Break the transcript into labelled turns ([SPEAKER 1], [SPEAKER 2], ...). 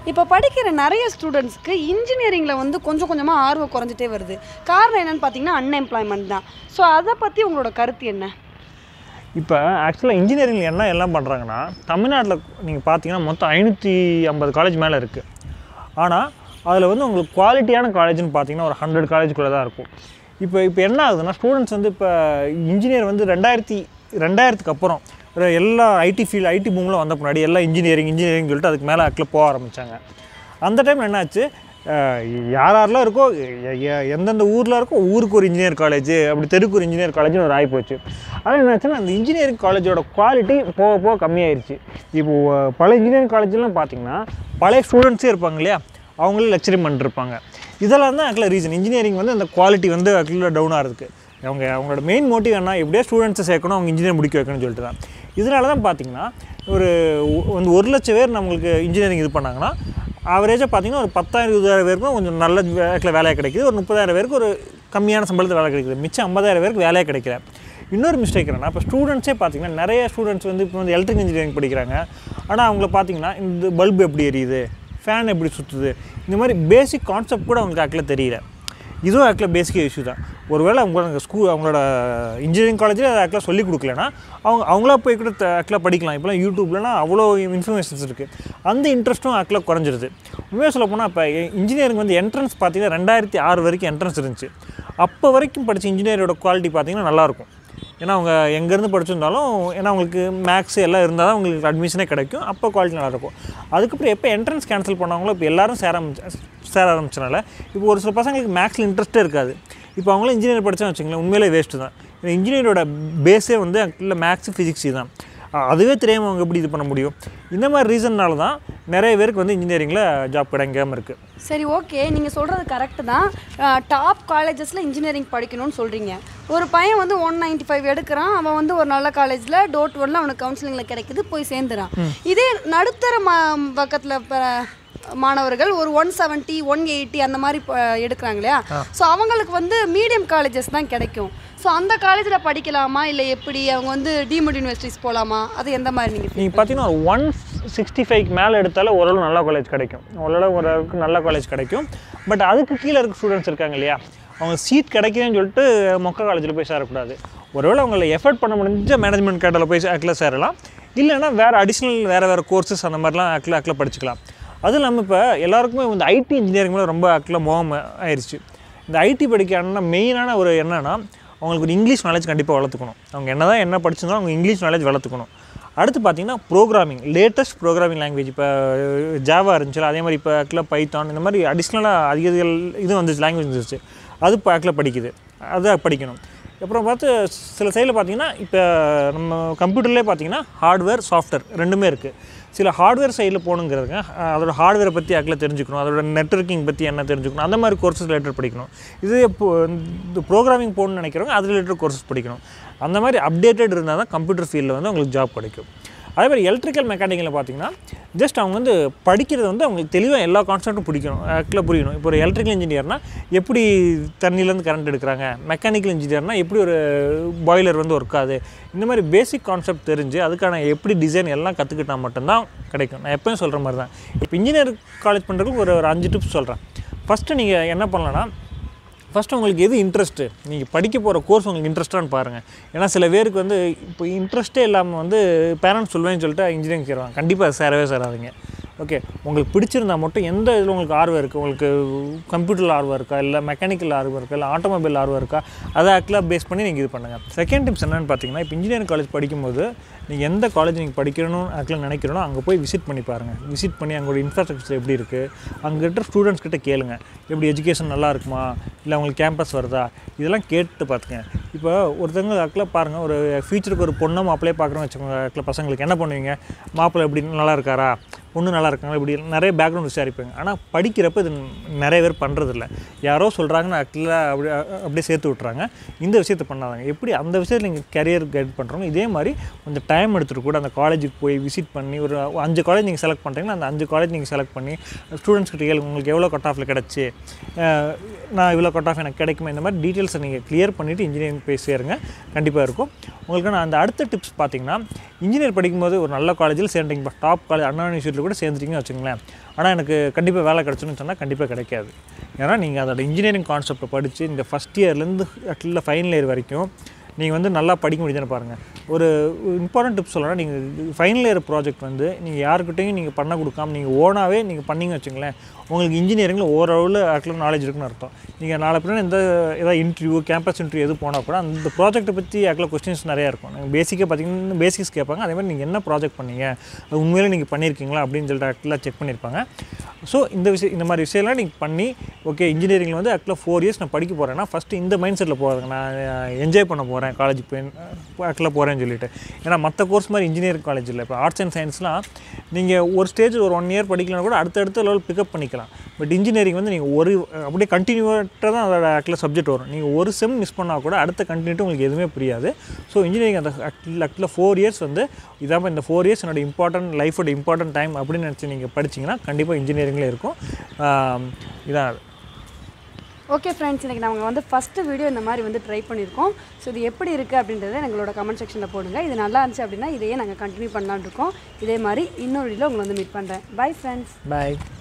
[SPEAKER 1] இப்போ படிக்கிற நிறைய ஸ்டூடெண்ட்ஸ்க்கு இன்ஜினியரிங்கில் வந்து கொஞ்சம் கொஞ்சமாக ஆர்வம் குறைஞ்சிட்டே வருது காரணம் என்னன்னு பார்த்தீங்கன்னா அன்எம்ப்ளாய்மெண்ட் தான் ஸோ அதை பற்றி உங்களோட கருத்து என்ன
[SPEAKER 2] இப்போ ஆக்சுவலாக இன்ஜினியரிங் என்ன எல்லாம் பண்ணுறாங்கன்னா தமிழ்நாட்டில் நீங்கள் பார்த்தீங்கன்னா மொத்தம் ஐநூற்றி ஐம்பது காலேஜ் மேலே இருக்குது ஆனால் அதில் வந்து உங்களுக்கு குவாலிட்டியான காலேஜ்னு பார்த்தீங்கன்னா ஒரு ஹண்ட்ரட் காலேஜுக்குள்ளே தான் இருக்கும் இப்போ இப்போ என்ன ஆகுதுன்னா ஸ்டூடெண்ட்ஸ் வந்து இப்போ இன்ஜினியர் வந்து ரெண்டாயிரத்தி ரெண்டாயிரத்துக்கு அப்புறம் ஒரு எல்லா ஐடி ஃபீல்டு ஐடி பூமில் வந்த முன்னாடி எல்லாம் இன்ஜினியரிங் இன்ஜினியரிங் சொல்லிட்டு அதுக்கு மேலே ஆக்கில் போக ஆரம்பித்தாங்க அந்த டைம் என்னாச்சு அஹ் யார் யாரெல்லாம் இருக்கோ எ- எ- எந்தெந்த ஊரில் இருக்கோ ஊருக்கு ஒரு இன்ஜினியர் காலேஜ் அப்படி தெருக்கு ஒரு இன்ஜினியர் காலேஜ்னு ஒரு ஆகி போச்சு ஆனால் என்னாச்சுன்னா அந்த இன்ஜினியரிங் காலேஜோட குவாலிட்டி போக போக கம்மியாயிருச்சு இப்போ அஹ், பல இன்ஜினியரிங் காலேஜ்லாம் பார்த்தீங்கன்னா பழைய ஸ்டூடெண்ட்ஸே இருப்பாங்க இல்லையா அவங்களே லெக்சரிங் பண்ணிருப்பாங்க இதெல்லாம் தான் ஆக்சுவலாக ரீசன் இன்ஜினியரிங் வந்து அந்த குவாலிட்டி வந்து ஆக்சுவலாக டவுன் ஆகிறதுக்கு அவங்க அவங்களோட மெயின் மோட்டிவ் என்ன எப்படியோ ஸ்டூடெண்ட்ஸை சேர்க்கணும் அவங்க இன்ஜினியர் முடிக்க வைக்கணும்னு சொல்லிட்டு தான் இதனால தான் பார்த்தீங்கன்னா ஒரு ஒ- வந்து ஒரு லட்சம் பேர் நம்மளுக்கு இன்ஜினியரிங் இது பண்ணாங்கன்னா ஆவரேஜாக பார்த்தீங்கன்னா ஒரு பத்தாயிரம் இருபதாயிரம் பேருக்கும் கொஞ்சம் நல்ல வேலையில் வேலையாக கிடைக்குது ஒரு முப்பதாயிரம் பேருக்கு ஒரு கம்மியான சம்பளத்தில் வேலை கிடைக்குது மிச்சம் ஐம்பதாயிரம் பேருக்கு வேலையாக கிடைக்கல இன்னொரு மிஸ்டேக் என்னன்னா இப்போ ஸ்டூடெண்ட்ஸே பார்த்தீங்கன்னா நிறைய ஸ்டூடெண்ட்ஸ் வந்து இப்போ வந்து எலக்ட்ரிக் இன்ஜினியரிங் படிக்கிறாங்க ஆனால் அவங்கள பார்த்தீங்கன்னா இந்த பல்பு எப்படி எரியுது ஃபேன் எப்படி சுற்றுது இந்த மாதிரி பேசிக் கான்செப்ட் கூட அவங்களுக்கு ஆக்டில் தெரியல இதுவும் ஆக்சுவலாக பேசிக் இஷ்யூ தான் ஒருவேளை அவங்க ஸ்கூல் அவங்களோட இன்ஜினியரிங் காலேஜில் அதை ஆக்சுவலாக சொல்லிக் கொடுக்கலனா அவங்க அவங்களா போய் கூட ஆக்சுவலாக படிக்கலாம் இப்போலாம் யூடியூப்லலாம் அவ்வளோ இன்ஃபர்மேஷன்ஸ் இருக்குது அந்த இன்ட்ரெஸ்ட்டும் ஆக்சுவலாக குறைஞ்சிருது உண்மையாக சொல்ல போனால் இப்போ இன்ஜினியரிங் வந்து என்ட்ரன்ஸ் பார்த்தீங்கன்னா ரெண்டாயிரத்தி ஆறு வரைக்கும் என்ட்ரன்ஸ் இருந்துச்சு அப்போ வரைக்கும் படித்த இன்ஜினியரோட குவாலிட்டி பார்த்தீங்கன்னா நல்லாயிருக்கும் ஏன்னா அவங்க எங்கேருந்து படிச்சிருந்தாலும் ஏன்னா அவங்களுக்கு மேக்ஸ் எல்லாம் இருந்தால் தான் அவங்களுக்கு அட்மிஷனே கிடைக்கும் அப்போ குவாலிட்டி நல்லாயிருக்கும் அதுக்கப்புறம் எப்போ என்ட்ரன்ஸ் கேன்சல் பண்ணாங்களோ இப்போ எல்லாரும் சேர ஆரம்பிச்ச சேர ஆரம்பிச்சனால இப்போ ஒரு சில பசங்களுக்கு மேக்ஸில் இன்ட்ரெஸ்ட்டே இருக்காது இப்போ அவங்களும் இன்ஜினியர் படித்தா வச்சுங்களேன் உண்மையிலே வேஸ்ட்டு தான் இன்ஜினியரோட பேஸே வந்து இல்லை மேக்ஸ் ஃபிசிக்ஸ் தான் அ- அதுவே தெரியாமல் அவங்க எப்படி இது பண்ண முடியும் இந்த மாதிரி ரீசன்னால தான் நிறைய பேருக்கு வந்து இன்ஜினியரிங்கில் ஜாப் கிடைக்காம இருக்குது
[SPEAKER 1] சரி ஓகே நீங்கள் சொல்கிறது கரெக்டு தான் டாப் காலேஜஸில் இன்ஜினியரிங் படிக்கணும்னு சொல்கிறீங்க ஒரு பையன் வந்து ஒன் நைன்ட்டி ஃபைவ் எடுக்கிறான் அவன் வந்து ஒரு நல்ல காலேஜில் டோர் டு ஒன்ல அவனுக்கு கவுன்சிலிங்கில் கிடைக்குது போய் சேர்ந்துறான் இதே நடுத்தர மா பக்கத்தில் மாணவர்கள் ஒரு ஒன் செவன்ட்டி ஒன் எயிட்டி அந்த மாதிரி ப- எடுக்கிறாங்க இல்லையா ஸோ அவங்களுக்கு வந்து மீடியம் காலேஜஸ் தான் கிடைக்கும் ஸோ அந்த காலேஜில் படிக்கலாமா இல்லை எப்படி அவங்க வந்து டீம்டு யூனிவர்சிட்டிஸ் போகலாமா அது எந்த மாதிரி நீங்கள்
[SPEAKER 2] நீங்கள் பார்த்தீங்கன்னா ஒரு ஒன் சிக்ஸ்டி ஃபைவ்க்கு மேலே எடுத்தாலே ஓரளவு நல்ல காலேஜ் கிடைக்கும் ஓரளவு ஓரளவுக்கு நல்ல காலேஜ் கிடைக்கும் பட் அதுக்கு கீழே இருக்க ஸ்டூடெண்ட்ஸ் இருக்காங்க இல்லையா அவங்க சீட் கிடைக்குதுன்னு சொல்லிட்டு மொக்க காலேஜில் போய் சேரக்கூடாது ஒருவேளை அவங்கள எஃபர்ட் பண்ண முடிஞ்ச மேனேஜ்மெண்ட் கேட்டில் போய் ஆக்கில் சேரலாம் இல்லைன்னா வேறு அடிஷ்னல் வேறு வேறு கோர்சஸ் அந்த மாதிரிலாம் ஆக்கில் ஆக்கில் படிச்சுக்கலாம் அதுவும் இல்லாமல் இப்போ எல்லாருக்குமே இந்த ஐடி இன்ஜினியரிங் மேலே ரொம்ப ஆக்கில் மோகம் ஆயிடுச்சு இந்த ஐடி படிக்கணும்னா மெயினான ஒரு என்னன்னா அவங்களுக்கு ஒரு இங்கிலீஷ் நாலேஜ் கண்டிப்பாக வளர்த்துக்கணும் அவங்க என்ன தான் என்ன படிச்சிருந்தாலும் அவங்க இங்கிலீஷ் நாலேஜ் வளர்த்துக்கணும் அடுத்து பார்த்தீங்கன்னா ப்ரோக்ராமிங் லேட்டஸ்ட் ப்ரோக்ராமிங் லாங்குவேஜ் இப்போ ஜாவா இருந்துச்சுல அதே மாதிரி இப்போ ஆக்கில் பைத்தான் இந்த மாதிரி அடிஷ்னலாக அதிக அதிக இது வந்துச்சு லாங்குவேஜ் வந்துருச்சு அது இப்போ ஆக்கில் படிக்குது அதை படிக்கணும் அப்புறம் பார்த்து சில சைடில் பார்த்தீங்கன்னா இப்போ நம்ம கம்ப்யூட்டர்லேயே பார்த்தீங்கன்னா ஹார்ட்வேர் சாஃப்ட்வேர் ரெண்டுமே இருக்குது சில ஹார்ட்வேர் சைடில் போகணுங்கிறதுங்க அஹ் அதோட ஹார்ட்வேரை பற்றி ஆக்கில் தெரிஞ்சுக்கணும் அதோட நெட்வொர்க்கிங் பற்றி என்ன தெரிஞ்சுக்கணும் அந்த மாதிரி கோர்சஸ் ரிலேட்டட் படிக்கணும் இது இப்போ இந்த ப்ரோக்ராமிங் போகணும்னு நினைக்கிறவங்க அது ரிலேட்டட் கோர்சஸ் படிக்கணும் அந்த மாதிரி அப்டேட்டட் இருந்தால் தான் கம்ப்யூட்டர் ஃபீல்டில் வந்து உங்களுக்கு ஜாப் கிடைக்கும் அதே மாதிரி எலக்ட்ரிக்கல் மெக்கானிக்கலில் பார்த்தீங்கன்னா ஜஸ்ட் அவங்க வந்து படிக்கிறது வந்து அவங்களுக்கு தெளிவாக எல்லா கான்செப்ட்டும் பிடிக்கணும் ஆக்டில் புரியணும் இப்போ ஒரு எலக்ட்ரிக்கல் இன்ஜினியர்னா எப்படி தண்ணியிலேருந்து கரண்ட் எடுக்கிறாங்க மெக்கானிக்கல் இன்ஜினியர்னா எப்படி ஒரு பாய்லர் வந்து ஒர்க் ஆகுது இந்த மாதிரி பேசிக் கான்செப்ட் தெரிஞ்சு அதுக்கான எப்படி டிசைன் எல்லாம் கற்றுக்கிட்டா மட்டும்தான் கிடைக்கும் நான் எப்பயும் சொல்கிற மாதிரி தான் இப்போ இன்ஜினியர் காலேஜ் பண்ணுறதுக்கு ஒரு ஒரு அஞ்சு டிப்ஸ் சொல்கிறேன் ஃபஸ்ட்டு நீங்கள் என்ன பண்ணலான்னா ஃபஸ்ட்டு உங்களுக்கு எது இன்ட்ரெஸ்ட்டு நீங்கள் படிக்க போகிற கோர்ஸ் உங்களுக்கு இன்ட்ரெஸ்டானு பாருங்கள் ஏன்னா சில பேருக்கு வந்து இப்போ இன்ட்ரெஸ்ட்டே இல்லாமல் வந்து பேரண்ட்ஸ் சொல்லுவேன்னு சொல்லிட்டு இன்ஜினியரிங் சேருவாங்க கண்டிப்பாக அது சேரவே சேராதீங்க ஓகே உங்களுக்கு பிடிச்சிருந்தா மட்டும் எந்த இதில் உங்களுக்கு ஆர்வம் இருக்குது உங்களுக்கு கம்ப்யூட்டரில் ஆர்வம் இருக்கா இல்லை மெக்கானிக்கல் ஆர்வம் இருக்கா இல்லை ஆட்டோமொபைல் ஆர்வம் இருக்கா அதை ஆக்சுவலாக பேஸ் பண்ணி நீங்கள் இது பண்ணுங்கள் செகண்ட் டிப்ஸ் என்னென்னு பார்த்தீங்கன்னா இப்போ இன்ஜினியரிங் காலேஜ் படிக்கும்போது நீங்கள் எந்த காலேஜ் நீங்கள் படிக்கணும்னு ஆக்சுவலாக நினைக்கிறனோ அங்கே போய் விசிட் பண்ணி பாருங்கள் விசிட் பண்ணி அங்களோட இன்ஃப்ராஸ்ட்ரக்சர் எப்படி இருக்குது அங்கே இருக்கிற ஸ்டூடெண்ட்ஸ் கிட்ட கேளுங்க எப்படி எஜுகேஷன் நல்லா இருக்குமா இல்லை அவங்களுக்கு கேம்பஸ் வருதா இதெல்லாம் கேட்டு பார்த்துங்க இப்போ ஒருத்தவங்க ஆக்சுவலாக பாருங்கள் ஒரு ஃபியூச்சருக்கு ஒரு பொண்ணை மாப்பிள்ளையே பார்க்குறோன்னு வச்சுக்கோங்க ஆக்சுவலாக பசங்களுக்கு என்ன பண்ணுவீங்க மாப்பிள்ளை எப்படி நல்லா இருக்காரா பொண்ணு நல்லா இருக்காங்களா இப்படி நிறைய பேக்ரவுண்ட் விசாரிப்பாங்க ஆனால் படிக்கிறப்ப இது நிறைய பேர் பண்ணுறதில்ல யாரோ சொல்கிறாங்கன்னு ஆக்சுவலாக அப்படி அப்படியே சேர்த்து விட்றாங்க இந்த விஷயத்தை பண்ணாதாங்க எப்படி அந்த விஷயத்தில் நீங்கள் கரியர் கைட் பண்ணுறோங்க இதே மாதிரி கொஞ்சம் டைம் எடுத்துகிட்டு கூட அந்த காலேஜுக்கு போய் விசிட் பண்ணி ஒரு அஞ்சு காலேஜ் நீங்கள் செலக்ட் பண்ணுறீங்கன்னா அந்த அஞ்சு காலேஜ் நீங்கள் செலக்ட் பண்ணி ஸ்டூடெண்ட்ஸ் கிட்ட கேளுங்க உங்களுக்கு எவ்வளோ கட் ஆஃபில் கிடச்சி நான் இவ்வளோ கட் ஆஃப் எனக்கு கிடைக்குமா இந்த மாதிரி டீட்டெயில்ஸை நீங்கள் கிளியர் பண்ணிவிட்டு இன்ஜினியரிங் போய் சேருங்க கண்டிப்பாக இருக்கும் உங்களுக்கு நான் அந்த அடுத்த டிப்ஸ் பார்த்தீங்கன்னா இன்ஜினியர் படிக்கும்போது ஒரு நல்ல காலேஜில் சேர்ந்தீங்க டாப் காலேஜ் அண்ணா யூனிவர்சிட்டியில் கூட கூட சேர்ந்துட்டீங்கன்னு வச்சுங்களேன் ஆனால் எனக்கு கண்டிப்பாக வேலை கிடச்சுன்னு சொன்னால் கண்டிப்பாக கிடைக்காது ஏன்னா நீங்கள் அதோட இன்ஜினியரிங் கான்செப்டை படித்து இந்த ஃபஸ்ட் இயர்லேருந்து அட்ல ஃபைனல் இயர் வரைக்கும் நீங்கள் வந்து நல்லா படிக்க முடியுதுன்னு பாருங்கள் ஒரு இம்பார்ட்டன்ட் டிப்ஸ் சொல்லணும்னா நீங்கள் ஃபைனல் இயர் ப்ராஜெக்ட் வந்து நீங்கள் யாருக்கிட்டையும் நீங்கள் பண்ண கொடுக்காம நீங்கள் ஓனாகவே நீங்கள் பண்ணீங்க வச்சுங்களேன் உங்களுக்கு இன்ஜினியரிங்கில் ஓரளவில் ஆக்சுவலாக நாலேஜ் இருக்குன்னு அர்த்தம் நீங்கள் நாளை பின்ன எந்த ஏதாவது இன்டர்வியூ கேம்பஸ் இன்டர்வியூ எது போனால் கூட அந்த ப்ராஜெக்ட்டை பற்றி ஆக்சுவலாக கொஸ்டின்ஸ் நிறையா இருக்கும் நீங்கள் பேசிக்காக பார்த்தீங்கன்னா பேசிக்ஸ் கேட்பாங்க அதே மாதிரி நீங்கள் என்ன ப்ராஜெக்ட் பண்ணீங்க அது உண்மையிலே நீங்கள் பண்ணியிருக்கீங்களா அப்படின்னு சொல்லிட்டு ஆக்சுவலாக செக் பண்ணியிருப்பாங்க ஸோ இந்த விஷயம் இந்த மாதிரி விஷயம்லாம் நீங்கள் பண்ணி ஓகே இன்ஜினியரிங்கில் வந்து ஆக்சுவலாக ஃபோர் இயர்ஸ் நான் படிக்க போகிறேன்னா ஃபஸ்ட்டு இந்த மைண்ட் செட்டில் போகிறேங்க நான் என்ஜாய் பண்ண போகிறேன் காலேஜ் போய் ஆக்சுவலாக போகிறேன்னு சொல்லிட்டு ஏன்னா மற்ற கோர்ஸ் மாதிரி இன்ஜினியரிங் காலேஜ் இல்லை இப்போ ஆர்ட்ஸ் அண்ட் சயின்ஸ்லாம் நீங்கள் ஒரு ஸ்டேஜ் ஒரு ஒன் இயர் படிக்கலாம் கூட அடுத்தடுத்த லெவல் பிக்கப் பண்ணிக்கலாம் பட் இன்ஜினியரிங் வந்து நீங்கள் ஒரு அப்படியே கண்டினியூட்டாக தான் அதோட ஆக்சுவலாக சப்ஜெக்ட் வரும் நீங்கள் ஒரு செம் மிஸ் பண்ணால் கூட அடுத்த கண்டினியூட்டி உங்களுக்கு எதுவுமே புரியாது ஸோ இன்ஜினியரிங் அந்த ஆக்சுவலாக ஃபோர் இயர்ஸ் வந்து இதாமல் இந்த ஃபோர் இயர்ஸ் என்னோட இம்பார்ட்டன்ட் லைஃபோட இம்பார்ட்டன்ட் டைம் அப்படின்னு நினச்சி நீங்கள் படிச்சிங்கன்னா கண்டிப்பாக இன்ஜினியரிங்கில் இருக்கும் ஆம், இதான் அது.
[SPEAKER 1] ஓகே ஃப்ரெண்ட்ஸ் இன்றைக்கி நாங்கள் வந்து ஃபஸ்ட்டு வீடியோ இந்த மாதிரி வந்து ட்ரை பண்ணியிருக்கோம் ஸோ இது எப்படி இருக்குது அப்படின்றத எங்களோட கமெண்ட் செக்ஷனில் போடுங்க இது நல்லா இருந்துச்சு அப்படின்னா இதையே நாங்கள் கண்டினியூ பண்ணலான்னு இருக்கோம் இதே மாதிரி இன்னொரு வீடியோவில் உங்களை வந்து மீட் பண்ணுறேன் பை ஃப்ரெண்ட்ஸ்
[SPEAKER 2] Bye.